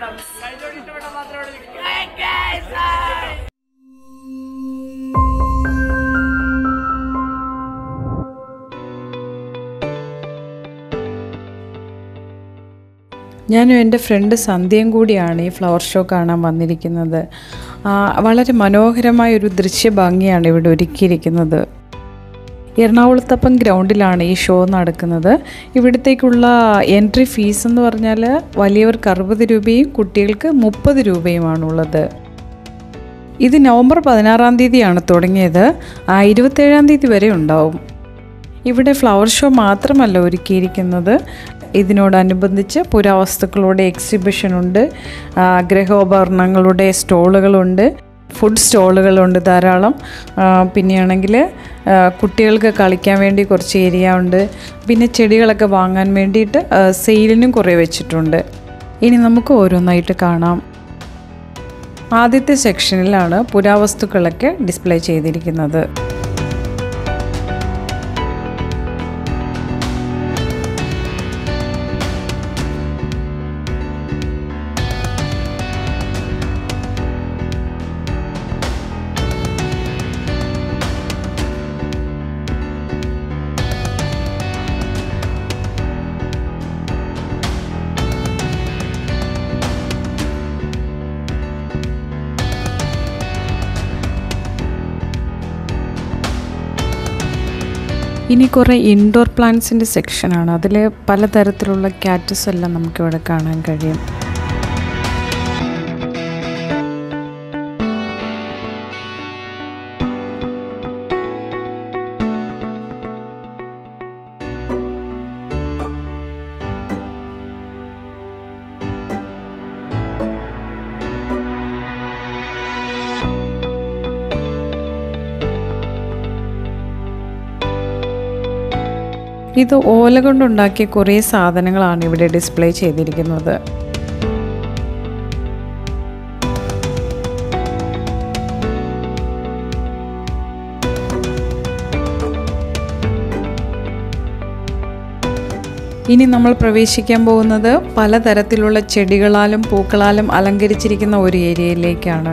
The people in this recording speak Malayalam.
ഞാനും എൻ്റെ ഫ്രണ്ട് സന്ധ്യയും കൂടിയാണ് ഈ ഫ്ലവർ ഷോ കാണാൻ വന്നിരിക്കുന്നത് ആ, വളരെ മനോഹരമായ ഒരു ദൃശ്യഭംഗിയാണ് ഇവിടെ ഒരുക്കിയിരിക്കുന്നത് എറണാകുളത്തപ്പം ഗ്രൗണ്ടിലാണ് ഈ ഷോ നടക്കുന്നത് ഇവിടത്തേക്കുള്ള എൻട്രി ഫീസ് എന്ന് പറഞ്ഞാൽ വലിയവർക്ക് അറുപത് രൂപയും കുട്ടികൾക്ക് മുപ്പത് രൂപയുമാണുള്ളത് ഇത് നവംബർ പതിനാറാം തീയതിയാണ് തുടങ്ങിയത് ആ ഇരുപത്തേഴാം തീയതി വരെ ഉണ്ടാവും ഇവിടെ ഫ്ലവർ ഷോ മാത്രമല്ല ഒരുക്കിയിരിക്കുന്നത് ഇതിനോടനുബന്ധിച്ച് പുരാവസ്തുക്കളുടെ എക്സിബിഷനുണ്ട് ആ, ഗൃഹോപകരണങ്ങളുടെ സ്റ്റോളുകളുണ്ട് ഫുഡ് സ്റ്റോളുകളുണ്ട് ധാരാളം ആ, പിന്നെയാണെങ്കിൽ ആ, കുട്ടികൾക്ക് കളിക്കാൻ വേണ്ടി കുറച്ച് ഏരിയ ഉണ്ട് പിന്നെ ചെടികളൊക്കെ വാങ്ങാൻ വേണ്ടിയിട്ട് ആ, സെയിലിനും കുറേ വെച്ചിട്ടുണ്ട് ഇനി നമുക്ക് ഓരോന്നായിട്ട് കാണാം ആദ്യത്തെ സെക്ഷനിലാണ് പുരാവസ്തുക്കളൊക്കെ ഡിസ്പ്ലേ ചെയ്തിരിക്കുന്നത് ഇനി കുറേ ഇൻഡോർ പ്ലാന്റ്സിൻ്റെ സെക്ഷനാണ് അതിൽ പലതരത്തിലുള്ള ക്യാറ്റസ് എല്ലാം നമുക്കിവിടെ കാണാൻ കഴിയും ഇത് ഓല കൊണ്ടുണ്ടാക്കിയ കുറേ സാധനങ്ങളാണ് ഇവിടെ ഡിസ്പ്ലേ ചെയ്തിരിക്കുന്നത് ഇനി നമ്മൾ പ്രവേശിക്കാൻ പോകുന്നത് പലതരത്തിലുള്ള ചെടികളാലും പൂക്കളാലും അലങ്കരിച്ചിരിക്കുന്ന ഒരു ഏരിയയിലേക്കാണ്